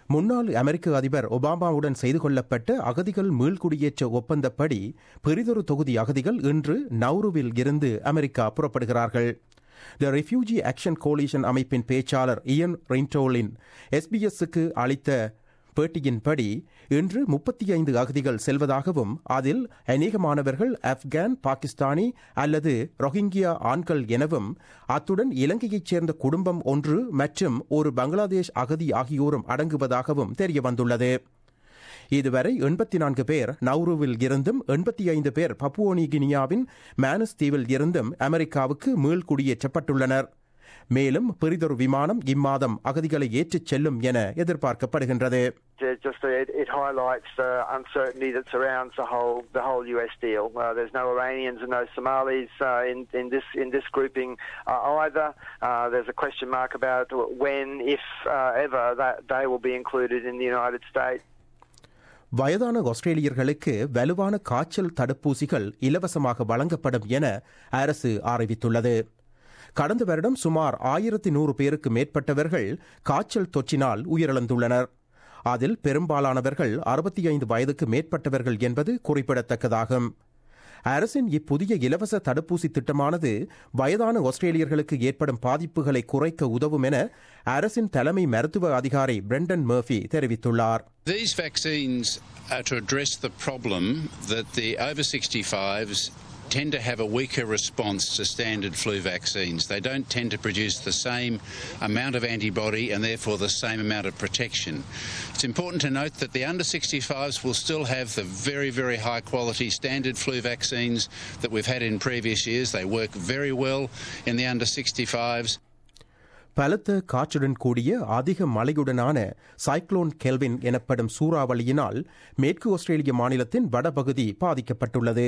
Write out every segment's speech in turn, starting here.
முன்னாள் அமெரிக்க அதிபர் ஒபாமாவுடன் செய்து கொள்ளப்பட்ட அகதிகள் மீள்குடியேற்ற ஒப்பந்தப்படி பெரிதொரு தொகுதி அகதிகள் இன்று நௌருவில் இருந்து அமெரிக்கா புறப்படுகிறார்கள் த ரெஃப்யூஜி ஆக்ஷன் கோலிஷன் அமைப்பின் பேச்சாளர் இயன் ரின்டோலின் எஸ்பிஎஸ்க்கு அளித்த பேட்டியின்படி இன்று முப்பத்தி ஐந்து அகதிகள் செல்வதாகவும் அதில் அநேகமானவர்கள் ஆப்கான் பாகிஸ்தானி அல்லது ரொஹிங்கியா ஆண்கள் எனவும் அத்துடன் இலங்கையைச் சேர்ந்த குடும்பம் ஒன்று மற்றும் ஒரு பங்களாதேஷ் அகதி ஆகியோரும் அடங்குவதாகவும் தெரியவந்துள்ளது இதுவரை எண்பத்தி நான்கு பேர் நௌருவில் இருந்தும் எண்பத்தி ஐந்து பேர் பப்புவோனி கினியாவின் மேனஸ் தீவில் இருந்தும் அமெரிக்காவுக்கு மீள் குடியேற்றப்பட்டுள்ளனர் மேலும் பெரிதொரு விமானம் இம்மாதம் அகதிகளை ஏற்றிச் செல்லும் என எதிர்பார்க்கப்படுகின்றது just it, it highlights the uncertainty that surrounds the whole the whole US deal. Uh, there's no Iranians and no Somalis uh, in in this in this grouping uh, either. Uh, there's a question mark about when, if uh, ever, that they will be included in the United States. வயதான ஆஸ்திரேலியர்களுக்கு வலுவான காய்ச்சல் தடுப்பூசிகள் இலவசமாக வழங்கப்படும் என அரசு அறிவித்துள்ளது கடந்த வருடம் சுமார் ஆயிரத்தி நூறு பேருக்கு மேற்பட்டவர்கள் காய்ச்சல் தொற்றினால் உயிரிழந்துள்ளனர் அதில் பெரும்பாலானவர்கள் அறுபத்தி ஐந்து வயதுக்கு மேற்பட்டவர்கள் என்பது குறிப்பிடத்தக்கதாகும் அரசின் இப்புதிய இலவச தடுப்பூசி திட்டமானது வயதான ஆஸ்திரேலியர்களுக்கு ஏற்படும் பாதிப்புகளை குறைக்க உதவும் என அரசின் தலைமை மருத்துவ அதிகாரி பிரெண்டன் மர்ஃபி தெரிவித்துள்ளார் These vaccines are to address the problem that the over 65s tend to have a weaker response to standard flu vaccines. They don't tend to produce the same amount of antibody and therefore the same amount of protection. It's important to note that the under 65s will still have the very, very high quality standard flu vaccines that we've had in previous years. They work very well in the under 65s. பலத்த காற்றுடன் கூடிய அதிக மழையுடனான cyclone kelvin எனப்படும் சூறாவளியினால் மேற்கு ஆஸ்திரேலிய மாநிலத்தின் வடபகுதி பாதிக்கப்பட்டுள்ளது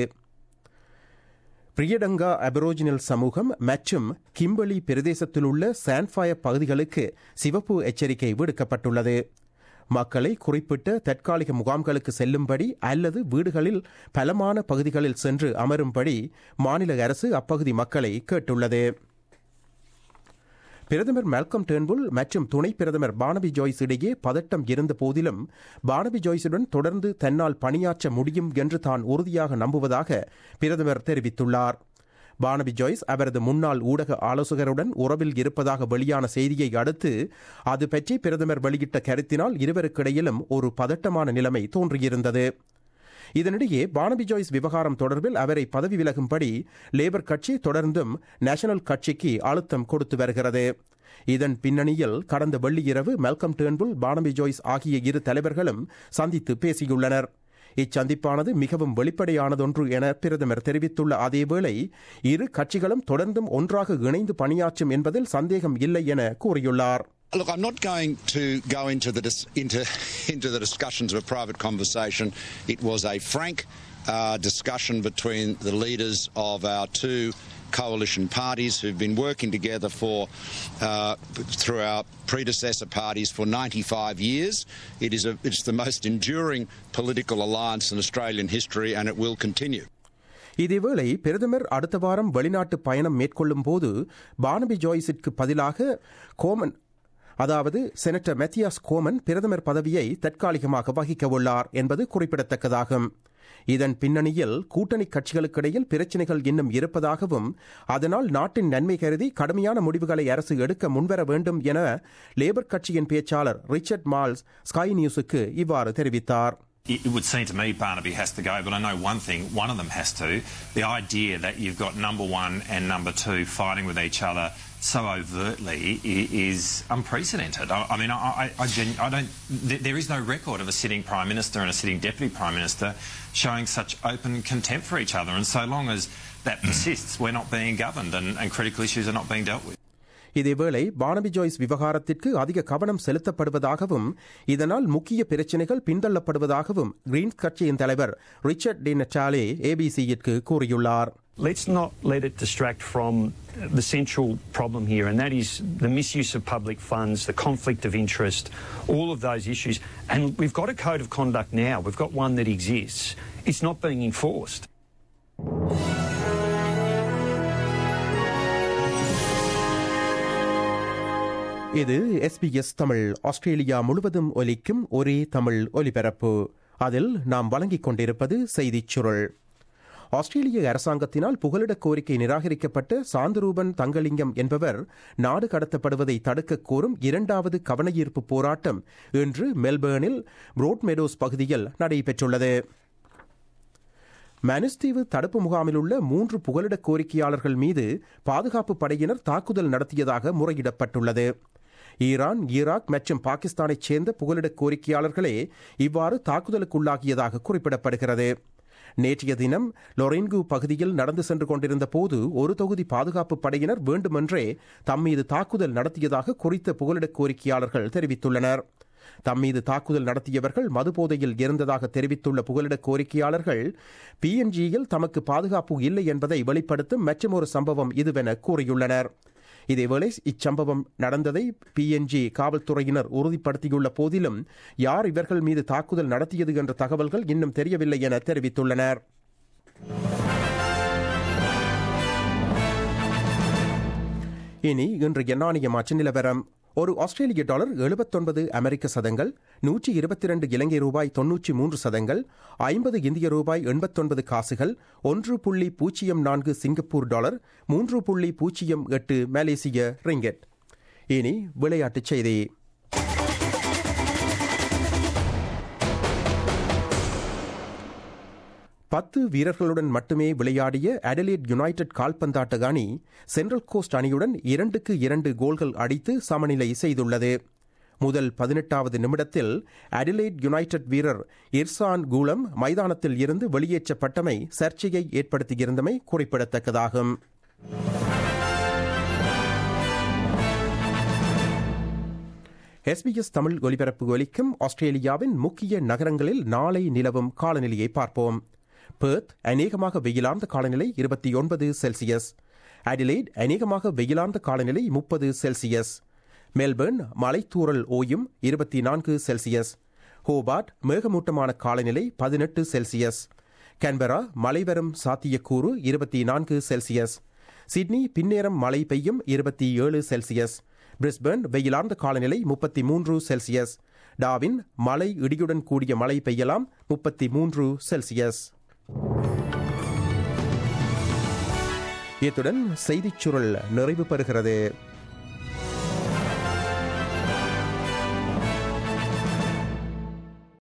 பிரியடங்கா அபரோஜினல் சமூகம் மற்றும் கிம்பளி பிரதேசத்திலுள்ள சான்ஃபயர் பகுதிகளுக்கு சிவப்பு எச்சரிக்கை விடுக்கப்பட்டுள்ளது மக்களை குறிப்பிட்ட தற்காலிக முகாம்களுக்கு செல்லும்படி அல்லது வீடுகளில் பலமான பகுதிகளில் சென்று அமரும்படி மாநில அரசு அப்பகுதி மக்களை கேட்டுள்ளது பிரதமர் மெல்கம் டேர்ன்புல் மற்றும் துணை பிரதமர் பானபி ஜாய்ஸ் இடையே பதட்டம் இருந்த போதிலும் பானபி ஜாய்ஸுடன் தொடர்ந்து தன்னால் பணியாற்ற முடியும் என்று தான் உறுதியாக நம்புவதாக பிரதமர் தெரிவித்துள்ளார் பானபி ஜாய்ஸ் அவரது முன்னாள் ஊடக ஆலோசகருடன் உறவில் இருப்பதாக வெளியான செய்தியை அடுத்து அது பற்றி பிரதமர் வெளியிட்ட கருத்தினால் இருவருக்கிடையிலும் ஒரு பதட்டமான நிலைமை தோன்றியிருந்தது இதனிடையே பானபி ஜாய்ஸ் விவகாரம் தொடர்பில் அவரை பதவி விலகும்படி லேபர் கட்சி தொடர்ந்தும் நேஷனல் கட்சிக்கு அழுத்தம் கொடுத்து வருகிறது இதன் பின்னணியில் கடந்த வெள்ளியிரவு மெல்கம் டேர்ன்புல் பானபி ஜாய்ஸ் ஆகிய இரு தலைவர்களும் சந்தித்து பேசியுள்ளனர் இச்சந்திப்பானது மிகவும் வெளிப்படையானதொன்று என பிரதமர் தெரிவித்துள்ள அதேவேளை இரு கட்சிகளும் தொடர்ந்தும் ஒன்றாக இணைந்து பணியாற்றும் என்பதில் சந்தேகம் இல்லை என கூறியுள்ளார் Look, I'm not going to go into the dis- into into the discussions of a private conversation. It was a frank uh, discussion between the leaders of our two coalition parties who've been working together for uh, through our predecessor parties for 95 years. It is a, it's the most enduring political alliance in Australian history, and it will continue. இதேவேளை பிரதமர் அடுத்த வாரம் வெளிநாட்டு பயணம் மேற்கொள்ளும் போது Barnaby ஜாய்ஸிற்கு பதிலாக கோமன் அதாவது செனட்டர் மெத்தியாஸ் கோமன் பிரதமர் பதவியை தற்காலிகமாக வகிக்க உள்ளார் என்பது குறிப்பிடத்தக்கதாகும் இதன் பின்னணியில் கூட்டணி கட்சிகளுக்கிடையில் பிரச்சினைகள் இன்னும் இருப்பதாகவும் அதனால் நாட்டின் நன்மை கருதி கடுமையான முடிவுகளை அரசு எடுக்க முன்வர வேண்டும் என லேபர் கட்சியின் பேச்சாளர் ரிச்சர்ட் மால்ஸ் ஸ்கை நியூஸுக்கு இவ்வாறு தெரிவித்தார் It would seem to me Barnaby has to go, but I know one thing, one of them has to. The idea that you've got number one and number two fighting with each other so overtly is unprecedented. I, I mean, I, I, genu- I don't. Th- there is no record of a sitting prime minister and a sitting deputy prime minister showing such open contempt for each other. And so long as that persists, we're not being governed, and, and critical issues are not being dealt with. இதேவேளை Barnaby Joyce விவகாரத்திற்கு அதிக கவனம் செலுத்தப்படுவதாகவும் இதனால் முக்கிய பிரச்சினைகள் பின்தள்ளப்படுவதாகவும் Green's கட்சியின் தலைவர் Richard D நெட்டாலே ஏபிசியிற்கு கூறியுள்ளார் Let's not let it distract from the central problem here, and that is the misuse of public funds, the conflict of interest, all of those issues. And we've got a code of conduct now. We've got one that exists. It's not being enforced. இது SBS Tamil Australia முழுவதும் ஒலிக்கும் ஒரே தமிழ் ஒலிபரப்பு அதில் நாம் வழங்கிக் கொண்டிருப்பது செய்திச் சுருள் ஆஸ்திரேலிய அரசாங்கத்தினால் புகலிடக் கோரிக்கை நிராகரிக்கப்பட்ட சாந்தரூபன் தங்கலிங்கம் என்பவர் நாடு கடத்தப்படுவதை தடுக்க கோரும் இரண்டாவது கவனஈர்ப்பு போராட்டம் இன்று மெல்பேர்னில் புரோட் மெடோஸ் பகுதியில் நடைபெற்றுள்ளது மனுஸ்தீவு தடுப்பு முகாமில் உள்ள மூன்று புகலிட கோரிக்கையாளர்கள் மீது பாதுகாப்பு படையினர் தாக்குதல் நடத்தியதாக முறையிடப்பட்டுள்ளது ஈரான் ஈராக் மற்றும் பாகிஸ்தானைச் சேர்ந்த புகலிட கோரிக்கையாளர்களே இவ்வாறு தாக்குதலுக்குள்ளாகியதாக குறிப்பிடப்படுகிறது நேற்றைய தினம் லொரென்கு பகுதியில் நடந்து சென்று கொண்டிருந்த போது ஒரு தொகுதி பாதுகாப்பு படையினர் வேண்டுமென்றே தம்மீது தாக்குதல் நடத்தியதாக குறித்த புகலிட கோரிக்கையாளர்கள் தெரிவித்துள்ளனர் தம்மீது தாக்குதல் நடத்தியவர்கள் மதுபோதையில் இருந்ததாக தெரிவித்துள்ள புகலிட கோரிக்கையாளர்கள் பிஎன்ஜியில் தமக்கு பாதுகாப்பு இல்லை என்பதை வெளிப்படுத்தும் மற்றொரு சம்பவம் இதுவென கூறியுள்ளனர் இதேவேளை இச்சம்பவம் நடந்ததை பிஎன்ஜி காவல்துறையினர் உறுதிப்படுத்தியுள்ள போதிலும் யார் இவர்கள் மீது தாக்குதல் நடத்தியது என்ற தகவல்கள் இன்னும் தெரியவில்லை என தெரிவித்துள்ளனர் இனி இன்று எண்ணாணிய மாற்று நிலவரம் ஒரு ஆஸ்திரேலிய டாலர் எழுபத்தொன்பது அமெரிக்க சதங்கள் நூற்றி இருபத்தி இரண்டு இலங்கை ரூபாய் தொன்னூற்றி மூன்று சதங்கள் ஐம்பது இந்திய ரூபாய் எண்பத்தொன்பது காசுகள் ஒன்று புள்ளி பூஜ்ஜியம் நான்கு சிங்கப்பூர் டாலர் மூன்று புள்ளி பூஜ்ஜியம் எட்டு மலேசிய ரிங்கெட் இனி விளையாட்டுச் செய்தி பத்து வீரர்களுடன் மட்டுமே விளையாடிய அடலேட் யுனைடெட் கால்பந்தாட்ட அணி சென்ட்ரல் கோஸ்ட் அணியுடன் இரண்டுக்கு இரண்டு கோல்கள் அடித்து சமநிலை செய்துள்ளது முதல் பதினெட்டாவது நிமிடத்தில் அடிலைட் யுனைடெட் வீரர் இர்சான் கூலம் மைதானத்தில் இருந்து வெளியேற்றப்பட்டமை சர்ச்சையை ஏற்படுத்தியிருந்தமை குறிப்பிடத்தக்கதாகும் எஸ்பிஎஸ் தமிழ் ஒலிபரப்பு ஒலிக்கும் ஆஸ்திரேலியாவின் முக்கிய நகரங்களில் நாளை நிலவும் காலநிலையை பார்ப்போம் பெர்த் அநேகமாக வெயிலார்ந்த காலநிலை இருபத்தி ஒன்பது செல்சியஸ் அடிலைட் அநேகமாக வெயிலார்ந்த காலநிலை முப்பது செல்சியஸ் மெல்பர்ன் மலைத்தூரல் ஓயும் இருபத்தி நான்கு செல்சியஸ் ஹோபார்ட் மேகமூட்டமான காலநிலை பதினெட்டு செல்சியஸ் கேன்பரா மழை வரும் சாத்தியக்கூறு இருபத்தி நான்கு செல்சியஸ் சிட்னி பின்னேரம் மழை பெய்யும் இருபத்தி ஏழு செல்சியஸ் பிரிஸ்பர்ன் வெயிலார்ந்த காலநிலை முப்பத்தி மூன்று செல்சியஸ் டாவின் மழை இடியுடன் கூடிய மழை பெய்யலாம் முப்பத்தி மூன்று செல்சியஸ் இத்துடன் செய்திச் சுருள் நிறைவு பெறுகிறது